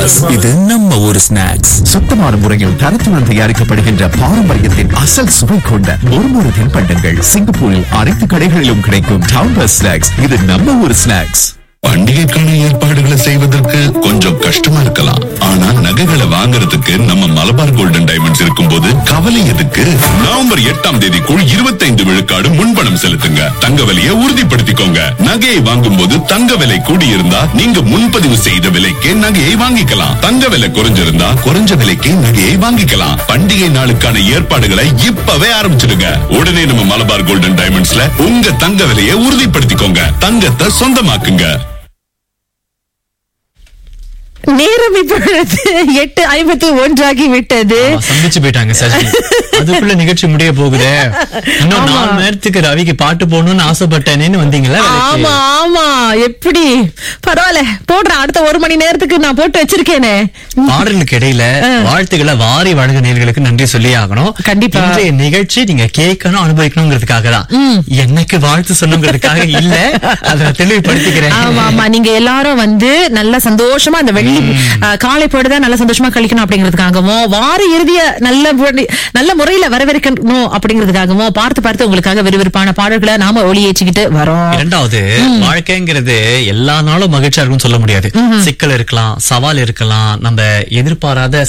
Snacks இது நம்ம ஊர் ஸ்நாக்ஸ் சுத்தமான முறையில் தரத்துடன் தயாரிக்கப்படுகின்ற பாரம்பரியத்தின் அசல் சுவை கொண்ட மொறுமொறு தின்பண்டங்கள் சிங்கப்பூரில் அனைத்து கடைகளிலும் கிடைக்கும் டவுன் பஸ் ஸ்நாக்ஸ் இது நம்ம ஊர் ஸ்நாக்ஸ் பண்டிகைக்கான ஏற்பாடுகளை செய்வதற்கு கொஞ்சம் கஷ்டமா இருக்கலாம் ஆனா நகைகளை வாங்குறதுக்கு நம்ம மலபார் கோல்டன் டைமண்ட்ஸ் இருக்கும்போது கவலை எதுக்கு நவம்பர் எட்டாம் தேதிக்குள் இருபத்தைந்து விழுக்காடு முன்பணம் செலுத்துங்க தங்க விலையை உறுதிப்படுத்திக்கோங்க நகையை வாங்கும் போது தங்க விலை கூடியிருந்தா நீங்க முன்பதிவு செய்த விலைக்கே நகையை வாங்கிக்கலாம் தங்க விலை குறைஞ்சிருந்தா குறைஞ்ச விலைக்கே நகையை வாங்கிக்கலாம் பண்டிகை நாளுக்கான ஏற்பாடுகளை இப்பவே ஆரம்பிச்சிடுங்க உடனே நம்ம மலபார் கோல்டன் டைமண்ட்ஸ்ல உங்க தங்க விலையை உறுதிப்படுத்திக்கோங்க தங்கத்தை சொந்தமாக்குங்க நேரம் இப்பொழுது எட்டு ஐம்பத்தி ஒன்றாகி விட்டது ஆமா, சந்திச்சு போயிட்டாங்க சஜினி அதுக்குள்ள நிகழ்ச்சி முடிய போகுதே இன்னும் ஆமா. நாலு நேரத்துக்கு ரவிக்கு பாட்டு போடணும்னு ஆசைப்பட்டேனேன்னு வந்தீங்களா வேலைக்கு? ஆமா ஆமா எப்படி பரவாயில்ல போடுறேன் அடுத்த ஒரு மணி நேரத்துக்கு நான் போட்டு வச்சிருக்கேனே பாடலுக்கு இடையில வாழ்த்துக்களை வாரி வழங்க நேர்களுக்கு நன்றி சொல்லி ஆகணும் கண்டிப்பா. இன்றைய நிகழ்ச்சி நீங்க கேட்கணும் அனுபவிக்கணுங்கிறதுக்காக தான் எனக்கு வாழ்த்து சொன்னங்கிறதுக்காக இல்ல அதை நான் தெளிவுபடுத்திக்கிறேன் ஆமா ஆமா நீங்க எல்லாரும் வந்து நல்ல சந்தோஷமா அந்த வெள்ளி அஹ், காலை பொழுத நல்ல சந்தோஷமா கழிக்கணும் அப்படிங்கிறதுக்காகவும் வார இறுதிய நல்ல முறை- நல்ல முறையில வரவேற்கணும் அப்படிங்கிறதுக்காகவும் பார்த்து பார்த்து உங்களுக்காக விறுவிறுப்பான பாடல்களை நாம ஒளி ஏற்றிக்கிட்டு வரோம் இரண்டாவது வாழ்க்கைங்கிறது எல்லா நாளும் மகிழ்ச்சியா இருக்கும்னு சொல்ல முடியாது சிக்கல் இருக்கலாம் சவால் இருக்கலாம் நம்ம எதிர்பாராத